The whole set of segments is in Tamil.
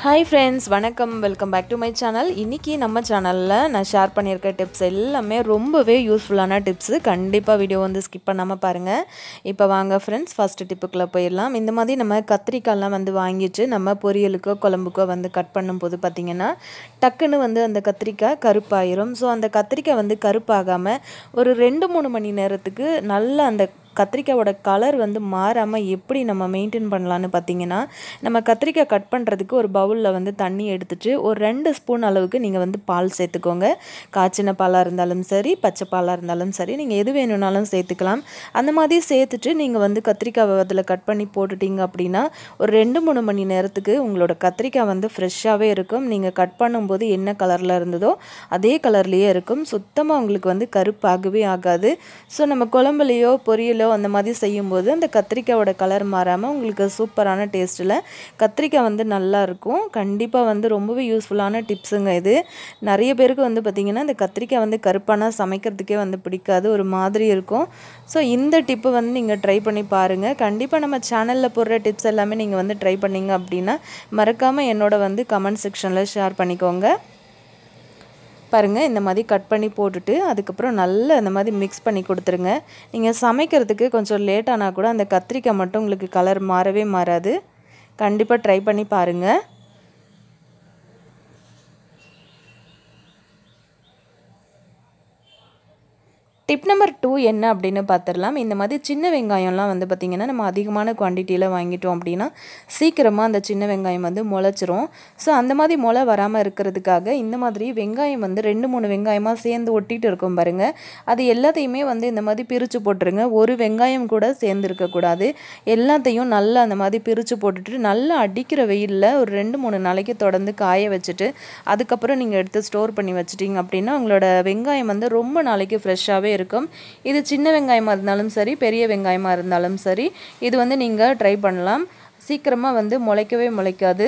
ஹாய் ஃப்ரெண்ட்ஸ் வணக்கம் welcome back to my channel இன்றைக்கி நம்ம சேனலில் நான் ஷேர் பண்ணியிருக்க டிப்ஸ் எல்லாமே ரொம்பவே யூஸ்ஃபுல்லான டிப்ஸு கண்டிப்பாக வீடியோ வந்து ஸ்கிப் பண்ணாமல் பாருங்கள் இப்போ வாங்க ஃப்ரெண்ட்ஸ் ஃபஸ்ட்டு டிப்புக்குள்ளே போயிடலாம் இந்த மாதிரி நம்ம கத்திரிக்காய்லாம் வந்து வாங்கிட்டு நம்ம பொரியலுக்கோ குழம்புக்கோ வந்து கட் பண்ணும்போது பார்த்திங்கன்னா டக்குன்னு வந்து அந்த கத்திரிக்காய் கருப்பாயிரும் ஸோ அந்த கத்திரிக்காய் வந்து கருப்பாகாமல் ஒரு ரெண்டு மூணு மணி நேரத்துக்கு நல்லா அந்த கத்திரிக்காயோட கலர் வந்து மாறாமல் எப்படி நம்ம மெயின்டைன் பண்ணலான்னு பார்த்தீங்கன்னா நம்ம கத்திரிக்காய் கட் பண்ணுறதுக்கு ஒரு பவுலில் வந்து தண்ணி எடுத்துட்டு ஒரு ரெண்டு ஸ்பூன் அளவுக்கு நீங்கள் வந்து பால் சேர்த்துக்கோங்க காய்ச்சின பாலாக இருந்தாலும் சரி பச்சை பாலாக இருந்தாலும் சரி நீங்கள் எது வேணும்னாலும் சேர்த்துக்கலாம் அந்த மாதிரி சேர்த்துட்டு நீங்கள் வந்து கத்திரிக்காவை அதில் கட் பண்ணி போட்டுட்டீங்க அப்படின்னா ஒரு ரெண்டு மூணு மணி நேரத்துக்கு உங்களோட கத்திரிக்காய் வந்து ஃப்ரெஷ்ஷாகவே இருக்கும் நீங்கள் கட் பண்ணும்போது என்ன கலரில் இருந்ததோ அதே கலர்லேயே இருக்கும் சுத்தமாக உங்களுக்கு வந்து கருப்பாகவே ஆகாது ஸோ நம்ம குழம்புலையோ பொரியலோ கிலோ அந்த மாதிரி செய்யும்போது அந்த கத்திரிக்காயோட கலர் மாறாமல் உங்களுக்கு சூப்பரான டேஸ்ட்டில் கத்திரிக்காய் வந்து நல்லா இருக்கும் கண்டிப்பாக வந்து ரொம்பவே யூஸ்ஃபுல்லான டிப்ஸுங்க இது நிறைய பேருக்கு வந்து பார்த்திங்கன்னா இந்த கத்திரிக்காய் வந்து கருப்பானா சமைக்கிறதுக்கே வந்து பிடிக்காது ஒரு மாதிரி இருக்கும் ஸோ இந்த டிப்பு வந்து நீங்கள் ட்ரை பண்ணி பாருங்கள் கண்டிப்பாக நம்ம சேனலில் போடுற டிப்ஸ் எல்லாமே நீங்கள் வந்து ட்ரை பண்ணிங்க அப்படின்னா மறக்காமல் என்னோட வந்து கமெண்ட் செக்ஷனில் ஷேர் பண்ணிக்கோங்க பாருங்கள் இந்த மாதிரி கட் பண்ணி போட்டுட்டு அதுக்கப்புறம் நல்லா இந்த மாதிரி மிக்ஸ் பண்ணி கொடுத்துருங்க நீங்கள் சமைக்கிறதுக்கு கொஞ்சம் லேட் ஆனால் கூட அந்த கத்திரிக்காய் மட்டும் உங்களுக்கு கலர் மாறவே மாறாது கண்டிப்பாக ட்ரை பண்ணி பாருங்கள் டிப் நம்பர் டூ என்ன அப்படின்னு பார்த்துடலாம் இந்த மாதிரி சின்ன வெங்காயம்லாம் வந்து பார்த்திங்கன்னா நம்ம அதிகமான குவான்டிட்டியில் வாங்கிட்டோம் அப்படின்னா சீக்கிரமாக அந்த சின்ன வெங்காயம் வந்து முளைச்சிரும் ஸோ அந்த மாதிரி முளை வராமல் இருக்கிறதுக்காக இந்த மாதிரி வெங்காயம் வந்து ரெண்டு மூணு வெங்காயமாக சேர்ந்து ஒட்டிகிட்டு இருக்கும் பாருங்கள் அது எல்லாத்தையுமே வந்து இந்த மாதிரி பிரித்து போட்டுருங்க ஒரு வெங்காயம் கூட சேர்ந்து இருக்கக்கூடாது எல்லாத்தையும் நல்லா அந்த மாதிரி பிரித்து போட்டுட்டு நல்லா அடிக்கிற வெயிலில் ஒரு ரெண்டு மூணு நாளைக்கு தொடர்ந்து காய வச்சுட்டு அதுக்கப்புறம் நீங்கள் எடுத்து ஸ்டோர் பண்ணி வச்சிட்டிங்க அப்படின்னா உங்களோட வெங்காயம் வந்து ரொம்ப நாளைக்கு ஃப்ரெஷ்ஷாகவே இருக்கும் இது சின்ன வெங்காயமாக இருந்தாலும் சரி பெரிய வெங்காயமாக இருந்தாலும் சரி இது வந்து நீங்கள் ட்ரை பண்ணலாம் சீக்கிரமாக வந்து முளைக்கவே முளைக்காது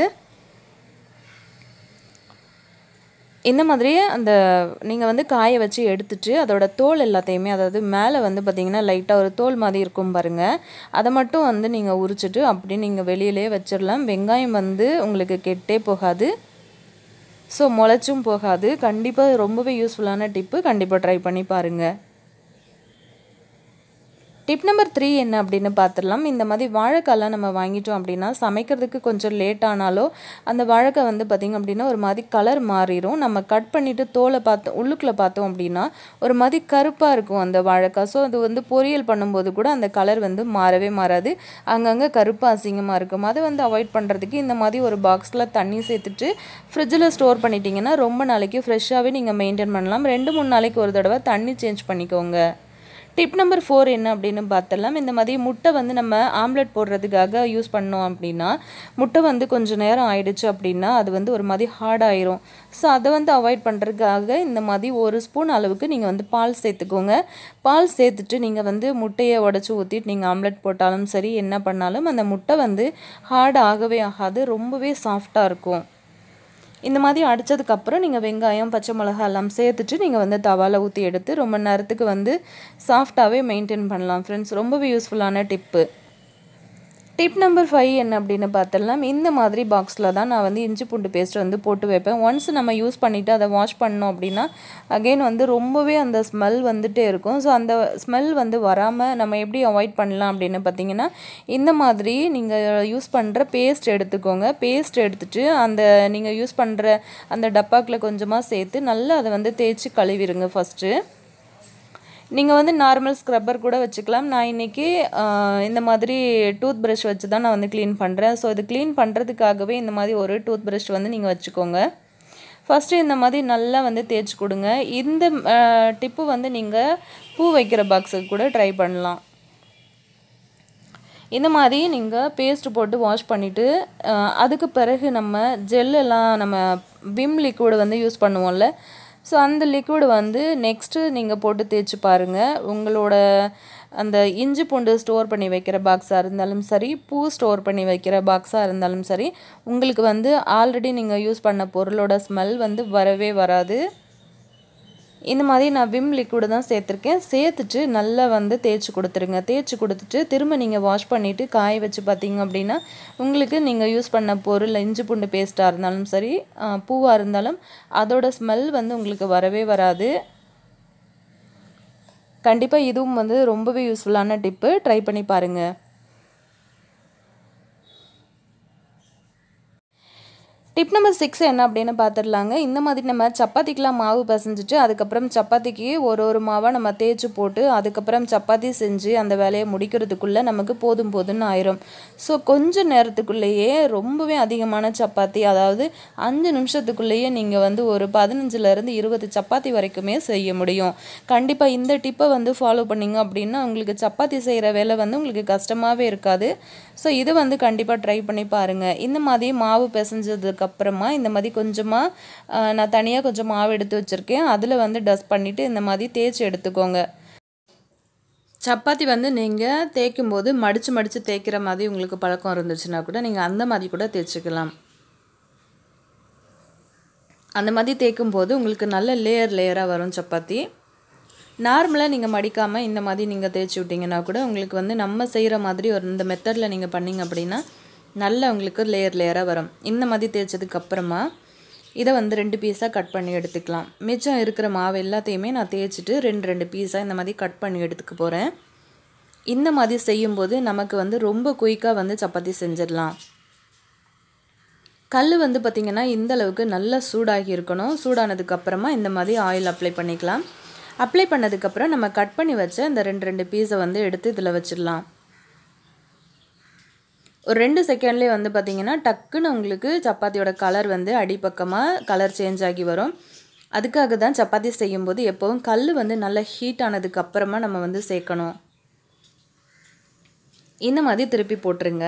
இந்த மாதிரி அந்த நீங்கள் வந்து காய வச்சு எடுத்துட்டு அதோட தோல் எல்லாத்தையுமே அதாவது மேலே வந்து பார்த்திங்கன்னா லைட்டாக ஒரு தோல் மாதிரி இருக்கும் பாருங்கள் அதை மட்டும் வந்து நீங்கள் உரிச்சிட்டு அப்படி நீங்கள் வெளியிலே வச்சிடலாம் வெங்காயம் வந்து உங்களுக்கு கெட்டே போகாது ஸோ முளைச்சும் போகாது கண்டிப்பாக ரொம்பவே யூஸ்ஃபுல்லான டிப்பு கண்டிப்பாக ட்ரை பண்ணி பாருங்கள் டிப் நம்பர் த்ரீ என்ன அப்படின்னு பார்த்துடலாம் இந்த மாதிரி வாழைக்காய்லாம் நம்ம வாங்கிட்டோம் அப்படின்னா சமைக்கிறதுக்கு கொஞ்சம் லேட் ஆனாலோ அந்த வாழைக்காய் வந்து பார்த்திங்க அப்படின்னா ஒரு மாதிரி கலர் மாறிடும் நம்ம கட் பண்ணிவிட்டு தோலை பார்த்து உள்ளுக்குள்ளே பார்த்தோம் அப்படின்னா ஒரு மாதிரி கருப்பாக இருக்கும் அந்த வாழைக்காய் ஸோ அது வந்து பொரியல் பண்ணும்போது கூட அந்த கலர் வந்து மாறவே மாறாது அங்கங்கே கருப்பாக அசிங்கமாக இருக்கும் அதை வந்து அவாய்ட் பண்ணுறதுக்கு இந்த மாதிரி ஒரு பாக்ஸில் தண்ணி சேர்த்துட்டு ஃப்ரிட்ஜில் ஸ்டோர் பண்ணிட்டீங்கன்னா ரொம்ப நாளைக்கு ஃப்ரெஷ்ஷாகவே நீங்கள் மெயின்டைன் பண்ணலாம் ரெண்டு மூணு நாளைக்கு ஒரு தடவை தண்ணி சேஞ்ச் பண்ணிக்கோங்க டிப் நம்பர் ஃபோர் என்ன அப்படின்னு பார்த்தலாம் இந்த மாதிரி முட்டை வந்து நம்ம ஆம்லெட் போடுறதுக்காக யூஸ் பண்ணோம் அப்படின்னா முட்டை வந்து கொஞ்சம் நேரம் ஆயிடுச்சு அப்படின்னா அது வந்து ஒரு மாதிரி ஹார்ட் ஆயிரும் ஸோ அதை வந்து அவாய்ட் பண்ணுறதுக்காக இந்த மாதிரி ஒரு ஸ்பூன் அளவுக்கு நீங்கள் வந்து பால் சேர்த்துக்கோங்க பால் சேர்த்துட்டு நீங்கள் வந்து முட்டையை உடச்சி ஊற்றிட்டு நீங்கள் ஆம்லெட் போட்டாலும் சரி என்ன பண்ணாலும் அந்த முட்டை வந்து ஹார்ட் ஆகவே ஆகாது ரொம்பவே சாஃப்டாக இருக்கும் இந்த மாதிரி அடித்ததுக்கப்புறம் நீங்கள் வெங்காயம் பச்சை மிளகா எல்லாம் சேர்த்துட்டு நீங்கள் வந்து தவாவில் ஊற்றி எடுத்து ரொம்ப நேரத்துக்கு வந்து சாஃப்டாகவே மெயின்டைன் பண்ணலாம் ஃப்ரெண்ட்ஸ் ரொம்பவே யூஸ்ஃபுல்லான டிப்பு டிப் நம்பர் ஃபைவ் என்ன அப்படின்னு பார்த்தலாம் இந்த மாதிரி பாக்ஸில் தான் நான் வந்து இஞ்சி பூண்டு பேஸ்ட் வந்து போட்டு வைப்பேன் ஒன்ஸ் நம்ம யூஸ் பண்ணிவிட்டு அதை வாஷ் பண்ணோம் அப்படின்னா அகெயின் வந்து ரொம்பவே அந்த ஸ்மெல் வந்துகிட்டே இருக்கும் ஸோ அந்த ஸ்மெல் வந்து வராமல் நம்ம எப்படி அவாய்ட் பண்ணலாம் அப்படின்னு பார்த்தீங்கன்னா இந்த மாதிரி நீங்கள் யூஸ் பண்ணுற பேஸ்ட் எடுத்துக்கோங்க பேஸ்ட் எடுத்துகிட்டு அந்த நீங்கள் யூஸ் பண்ணுற அந்த டப்பாக்கில் கொஞ்சமாக சேர்த்து நல்லா அதை வந்து தேய்ச்சி கழுவிடுங்க ஃபஸ்ட்டு நீங்கள் வந்து நார்மல் ஸ்க்ரப்பர் கூட வச்சுக்கலாம் நான் இன்றைக்கி இந்த மாதிரி டூத் ப்ரஷ் வச்சு தான் நான் வந்து க்ளீன் பண்ணுறேன் ஸோ இது க்ளீன் பண்ணுறதுக்காகவே இந்த மாதிரி ஒரு டூத் ப்ரஷ் வந்து நீங்கள் வச்சுக்கோங்க ஃபஸ்ட்டு இந்த மாதிரி நல்லா வந்து தேய்ச்சி கொடுங்க இந்த டிப்பு வந்து நீங்கள் பூ வைக்கிற பாக்ஸுக்கு கூட ட்ரை பண்ணலாம் இந்த மாதிரி நீங்கள் பேஸ்ட் போட்டு வாஷ் பண்ணிவிட்டு அதுக்கு பிறகு நம்ம ஜெல்லெல்லாம் நம்ம விம் லிக்விட் வந்து யூஸ் பண்ணுவோம்ல ஸோ அந்த லிக்விட் வந்து நெக்ஸ்ட்டு நீங்கள் போட்டு தேய்ச்சி பாருங்கள் உங்களோட அந்த இஞ்சி பூண்டு ஸ்டோர் பண்ணி வைக்கிற பாக்ஸாக இருந்தாலும் சரி பூ ஸ்டோர் பண்ணி வைக்கிற பாக்ஸாக இருந்தாலும் சரி உங்களுக்கு வந்து ஆல்ரெடி நீங்கள் யூஸ் பண்ண பொருளோட ஸ்மெல் வந்து வரவே வராது இந்த மாதிரி நான் விம் லிக்விடு தான் சேர்த்துருக்கேன் சேர்த்துட்டு நல்லா வந்து தேய்ச்சி கொடுத்துருங்க தேய்ச்சி கொடுத்துட்டு திரும்ப நீங்கள் வாஷ் பண்ணிவிட்டு காய வச்சு பார்த்தீங்க அப்படின்னா உங்களுக்கு நீங்கள் யூஸ் பண்ண பொருள் இஞ்சி பூண்டு பேஸ்ட்டாக இருந்தாலும் சரி பூவாக இருந்தாலும் அதோட ஸ்மெல் வந்து உங்களுக்கு வரவே வராது கண்டிப்பாக இதுவும் வந்து ரொம்பவே யூஸ்ஃபுல்லான டிப்பு ட்ரை பண்ணி பாருங்கள் டிப் நம்பர் சிக்ஸ் என்ன அப்படின்னு பார்த்துடலாங்க இந்த மாதிரி நம்ம சப்பாத்திக்கெலாம் மாவு பசைஞ்சிட்டு அதுக்கப்புறம் சப்பாத்திக்கு ஒரு ஒரு மாவாக நம்ம தேய்ச்சி போட்டு அதுக்கப்புறம் சப்பாத்தி செஞ்சு அந்த வேலையை முடிக்கிறதுக்குள்ளே நமக்கு போதும் போதும்னு ஆயிரும் ஸோ கொஞ்ச நேரத்துக்குள்ளேயே ரொம்பவே அதிகமான சப்பாத்தி அதாவது அஞ்சு நிமிஷத்துக்குள்ளேயே நீங்கள் வந்து ஒரு பதினஞ்சுலேருந்து இருபது சப்பாத்தி வரைக்குமே செய்ய முடியும் கண்டிப்பாக இந்த டிப்பை வந்து ஃபாலோ பண்ணிங்க அப்படின்னா உங்களுக்கு சப்பாத்தி செய்கிற வேலை வந்து உங்களுக்கு கஷ்டமாகவே இருக்காது ஸோ இது வந்து கண்டிப்பாக ட்ரை பண்ணி பாருங்கள் இந்த மாதிரி மாவு பிசைஞ்சதுக்கு அப்புறமா இந்த மாதிரி கொஞ்சமாக நான் தனியாக கொஞ்சம் மாவு எடுத்து வச்சுருக்கேன் அதில் வந்து டஸ்ட் பண்ணிவிட்டு இந்த மாதிரி தேய்ச்சி எடுத்துக்கோங்க சப்பாத்தி வந்து நீங்கள் தேய்க்கும் போது மடித்து மடித்து தேய்க்கிற மாதிரி உங்களுக்கு பழக்கம் இருந்துச்சுன்னா கூட நீங்கள் அந்த மாதிரி கூட தேய்ச்சிக்கலாம் அந்த மாதிரி தேய்க்கும் போது உங்களுக்கு நல்ல லேயர் லேயராக வரும் சப்பாத்தி நார்மலாக நீங்கள் மடிக்காமல் இந்த மாதிரி நீங்கள் தேய்ச்சி விட்டிங்கன்னா கூட உங்களுக்கு வந்து நம்ம செய்கிற மாதிரி ஒரு இந்த மெத்தடில் நீங்கள் பண்ணிங்க அப்படின்னா நல்லா உங்களுக்கு லேயர் லேயராக வரும் இந்த மாதிரி தேய்ச்சதுக்கு அப்புறமா இதை வந்து ரெண்டு பீஸாக கட் பண்ணி எடுத்துக்கலாம் மிச்சம் இருக்கிற மாவு எல்லாத்தையுமே நான் தேய்ச்சிட்டு ரெண்டு ரெண்டு பீஸாக இந்த மாதிரி கட் பண்ணி எடுத்துக்க போகிறேன் இந்த மாதிரி செய்யும்போது நமக்கு வந்து ரொம்ப குயிக்காக வந்து சப்பாத்தி செஞ்சிடலாம் கல் வந்து பார்த்திங்கன்னா இந்த அளவுக்கு நல்லா சூடாகி இருக்கணும் சூடானதுக்கு அப்புறமா இந்த மாதிரி ஆயில் அப்ளை பண்ணிக்கலாம் அப்ளை பண்ணதுக்கப்புறம் நம்ம கட் பண்ணி வச்ச இந்த ரெண்டு ரெண்டு பீஸை வந்து எடுத்து இதில் வச்சிடலாம் ஒரு ரெண்டு செகண்ட்லேயே வந்து பார்த்திங்கன்னா டக்குன்னு உங்களுக்கு சப்பாத்தியோட கலர் வந்து அடிப்பக்கமாக கலர் சேஞ்ச் ஆகி வரும் அதுக்காக தான் சப்பாத்தி செய்யும்போது எப்போவும் கல் வந்து நல்லா ஹீட் ஆனதுக்கு அப்புறமா நம்ம வந்து சேர்க்கணும் இந்த மாதிரி திருப்பி போட்டுருங்க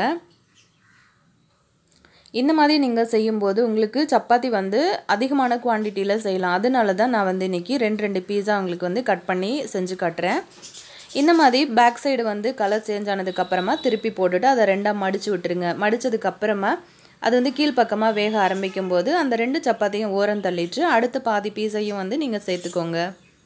இந்த மாதிரி நீங்கள் செய்யும்போது உங்களுக்கு சப்பாத்தி வந்து அதிகமான குவான்டிட்டியில் செய்யலாம் அதனால தான் நான் வந்து இன்றைக்கி ரெண்டு ரெண்டு பீஸா உங்களுக்கு வந்து கட் பண்ணி செஞ்சு காட்டுறேன் இந்த மாதிரி பேக் சைடு வந்து கலர் சேஞ்ச் ஆனதுக்கப்புறமா திருப்பி போட்டுட்டு அதை ரெண்டாக மடித்து விட்டுருங்க மடித்ததுக்கப்புறமா அது வந்து கீழ்ப்பக்கமாக வேக ஆரம்பிக்கும் போது அந்த ரெண்டு சப்பாத்தியும் ஓரம் தள்ளிட்டு அடுத்த பாதி பீஸையும் வந்து நீங்கள் சேர்த்துக்கோங்க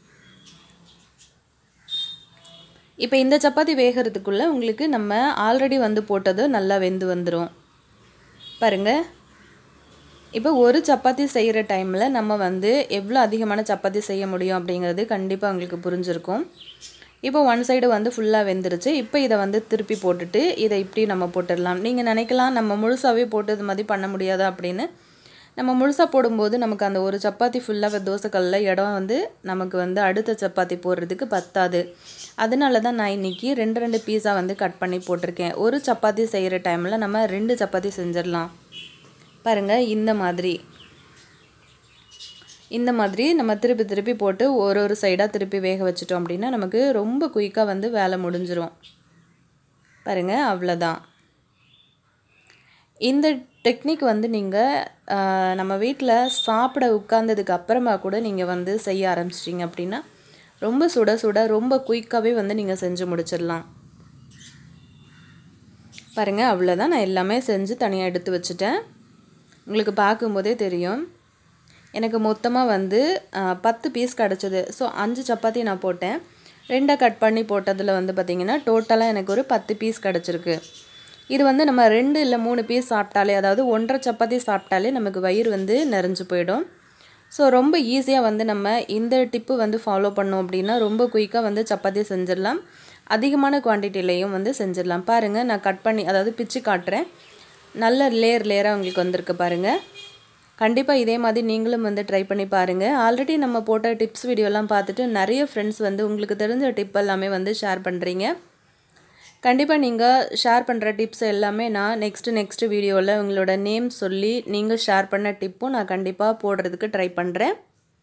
இப்போ இந்த சப்பாத்தி வேகிறதுக்குள்ளே உங்களுக்கு நம்ம ஆல்ரெடி வந்து போட்டது நல்லா வெந்து வந்துடும் பாருங்கள் இப்போ ஒரு சப்பாத்தி செய்கிற டைமில் நம்ம வந்து எவ்வளோ அதிகமான சப்பாத்தி செய்ய முடியும் அப்படிங்கிறது கண்டிப்பாக உங்களுக்கு புரிஞ்சிருக்கும் இப்போ ஒன் சைடு வந்து ஃபுல்லாக வெந்துருச்சு இப்போ இதை வந்து திருப்பி போட்டுட்டு இதை இப்படி நம்ம போட்டுடலாம் நீங்கள் நினைக்கலாம் நம்ம முழுசாகவே போட்டு இது மாதிரி பண்ண முடியாதா அப்படின்னு நம்ம முழுசாக போடும்போது நமக்கு அந்த ஒரு சப்பாத்தி ஃபுல்லாக தோசைக்கல்லில் இடம் வந்து நமக்கு வந்து அடுத்த சப்பாத்தி போடுறதுக்கு பத்தாது அதனால தான் நான் இன்றைக்கி ரெண்டு ரெண்டு பீஸா வந்து கட் பண்ணி போட்டிருக்கேன் ஒரு சப்பாத்தி செய்கிற டைமில் நம்ம ரெண்டு சப்பாத்தி செஞ்சிடலாம் பாருங்கள் இந்த மாதிரி இந்த மாதிரி நம்ம திருப்பி திருப்பி போட்டு ஒரு ஒரு சைடாக திருப்பி வேக வச்சிட்டோம் அப்படின்னா நமக்கு ரொம்ப குயிக்காக வந்து வேலை முடிஞ்சிரும் பாருங்கள் அவ்வளோதான் இந்த டெக்னிக் வந்து நீங்கள் நம்ம வீட்டில் சாப்பிட உட்கார்ந்ததுக்கு அப்புறமா கூட நீங்கள் வந்து செய்ய ஆரம்பிச்சிட்டிங்க அப்படின்னா ரொம்ப சுட சுட ரொம்ப குயிக்காகவே வந்து நீங்கள் செஞ்சு முடிச்சிடலாம் பாருங்கள் அவ்வளோதான் நான் எல்லாமே செஞ்சு தனியாக எடுத்து வச்சுட்டேன் உங்களுக்கு பார்க்கும்போதே தெரியும் எனக்கு மொத்தமாக வந்து பத்து பீஸ் கிடச்சிது ஸோ அஞ்சு சப்பாத்தி நான் போட்டேன் ரெண்டாக கட் பண்ணி போட்டதில் வந்து பார்த்திங்கன்னா டோட்டலாக எனக்கு ஒரு பத்து பீஸ் கிடச்சிருக்கு இது வந்து நம்ம ரெண்டு இல்லை மூணு பீஸ் சாப்பிட்டாலே அதாவது ஒன்றரை சப்பாத்தி சாப்பிட்டாலே நமக்கு வயிறு வந்து நிறைஞ்சு போயிடும் ஸோ ரொம்ப ஈஸியாக வந்து நம்ம இந்த டிப்பு வந்து ஃபாலோ பண்ணோம் அப்படின்னா ரொம்ப குயிக்காக வந்து சப்பாத்தி செஞ்சிடலாம் அதிகமான குவான்டிட்டிலையும் வந்து செஞ்சிடலாம் பாருங்கள் நான் கட் பண்ணி அதாவது பிச்சு காட்டுறேன் நல்ல லேயர் லேயராக உங்களுக்கு வந்திருக்கு பாருங்கள் கண்டிப்பாக இதே மாதிரி நீங்களும் வந்து ட்ரை பண்ணி பாருங்கள் ஆல்ரெடி நம்ம போட்ட டிப்ஸ் வீடியோலாம் பார்த்துட்டு நிறைய ஃப்ரெண்ட்ஸ் வந்து உங்களுக்கு தெரிஞ்ச டிப் எல்லாமே வந்து ஷேர் பண்ணுறீங்க கண்டிப்பாக நீங்கள் ஷேர் பண்ணுற டிப்ஸ் எல்லாமே நான் நெக்ஸ்ட்டு நெக்ஸ்ட்டு வீடியோவில் உங்களோட நேம் சொல்லி நீங்கள் ஷேர் பண்ண டிப்பும் நான் கண்டிப்பாக போடுறதுக்கு ட்ரை பண்ணுறேன்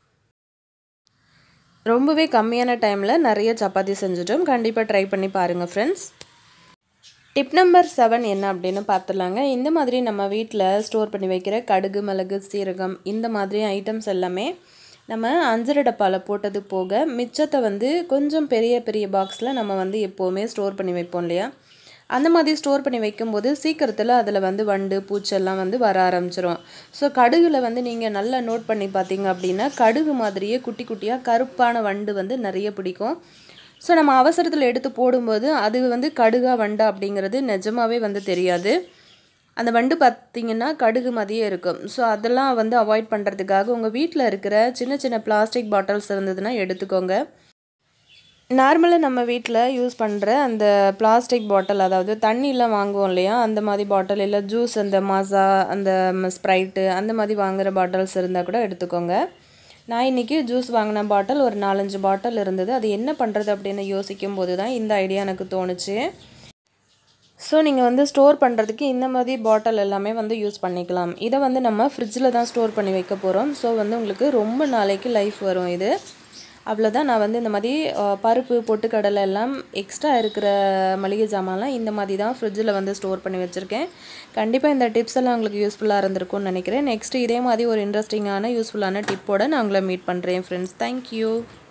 ரொம்பவே கம்மியான டைமில் நிறைய சப்பாத்தி செஞ்சுட்டோம் கண்டிப்பாக ட்ரை பண்ணி பாருங்கள் ஃப்ரெண்ட்ஸ் டிப் நம்பர் செவன் என்ன அப்படின்னு பார்த்துலாங்க இந்த மாதிரி நம்ம வீட்டில் ஸ்டோர் பண்ணி வைக்கிற கடுகு மிளகு சீரகம் இந்த மாதிரி ஐட்டம்ஸ் எல்லாமே நம்ம அஞ்சரை டப்பாவில் போட்டது போக மிச்சத்தை வந்து கொஞ்சம் பெரிய பெரிய பாக்ஸில் நம்ம வந்து எப்போவுமே ஸ்டோர் பண்ணி வைப்போம் இல்லையா அந்த மாதிரி ஸ்டோர் பண்ணி வைக்கும்போது சீக்கிரத்தில் அதில் வந்து வண்டு பூச்செல்லாம் வந்து வர ஆரம்பிச்சிரும் ஸோ கடுகுல வந்து நீங்கள் நல்லா நோட் பண்ணி பார்த்தீங்க அப்படின்னா கடுகு மாதிரியே குட்டி குட்டியாக கருப்பான வண்டு வந்து நிறைய பிடிக்கும் ஸோ நம்ம அவசரத்தில் எடுத்து போடும்போது அது வந்து கடுகா வண்டா அப்படிங்கிறது நிஜமாவே வந்து தெரியாது அந்த வண்டு பார்த்திங்கன்னா கடுகு மாதிரியே இருக்கும் ஸோ அதெல்லாம் வந்து அவாய்ட் பண்ணுறதுக்காக உங்கள் வீட்டில் இருக்கிற சின்ன சின்ன பிளாஸ்டிக் பாட்டில்ஸ் இருந்ததுன்னா எடுத்துக்கோங்க நார்மலாக நம்ம வீட்டில் யூஸ் பண்ணுற அந்த பிளாஸ்டிக் பாட்டில் அதாவது தண்ணிலாம் வாங்குவோம் இல்லையா அந்த மாதிரி பாட்டில் இல்லை ஜூஸ் அந்த மாசா அந்த ஸ்ப்ரைட்டு அந்த மாதிரி வாங்குகிற பாட்டில்ஸ் இருந்தால் கூட எடுத்துக்கோங்க நான் இன்றைக்கி ஜூஸ் வாங்கின பாட்டில் ஒரு நாலஞ்சு பாட்டில் இருந்தது அது என்ன பண்ணுறது அப்படின்னு யோசிக்கும் போது தான் இந்த ஐடியா எனக்கு தோணுச்சு ஸோ நீங்கள் வந்து ஸ்டோர் பண்ணுறதுக்கு இந்த மாதிரி பாட்டில் எல்லாமே வந்து யூஸ் பண்ணிக்கலாம் இதை வந்து நம்ம ஃப்ரிட்ஜில் தான் ஸ்டோர் பண்ணி வைக்க போகிறோம் ஸோ வந்து உங்களுக்கு ரொம்ப நாளைக்கு லைஃப் வரும் இது அவ்வளோதான் நான் வந்து இந்த மாதிரி அஹ், பருப்பு பொட்டுக்கடலை எல்லாம் எக்ஸ்ட்ரா இருக்கிற மளிகை ஜாமான்லாம் இந்த மாதிரி தான் ஃப்ரிட்ஜில் வந்து ஸ்டோர் பண்ணி வச்சுருக்கேன் கண்டிப்பாக இந்த டிப்ஸ் எல்லாம் உங்களுக்கு யூஸ்ஃபுல்லாக இருந்திருக்கும்னு நினைக்கிறேன் நெக்ஸ்ட் இதே மாதிரி ஒரு இன்ட்ரெஸ்டிங்கான யூஸ்ஃபுல்லான டிப்போட நான் உங்களை மீட் பண்ணுறேன் ஃப்ரெண்ட்ஸ் தேங்க்யூ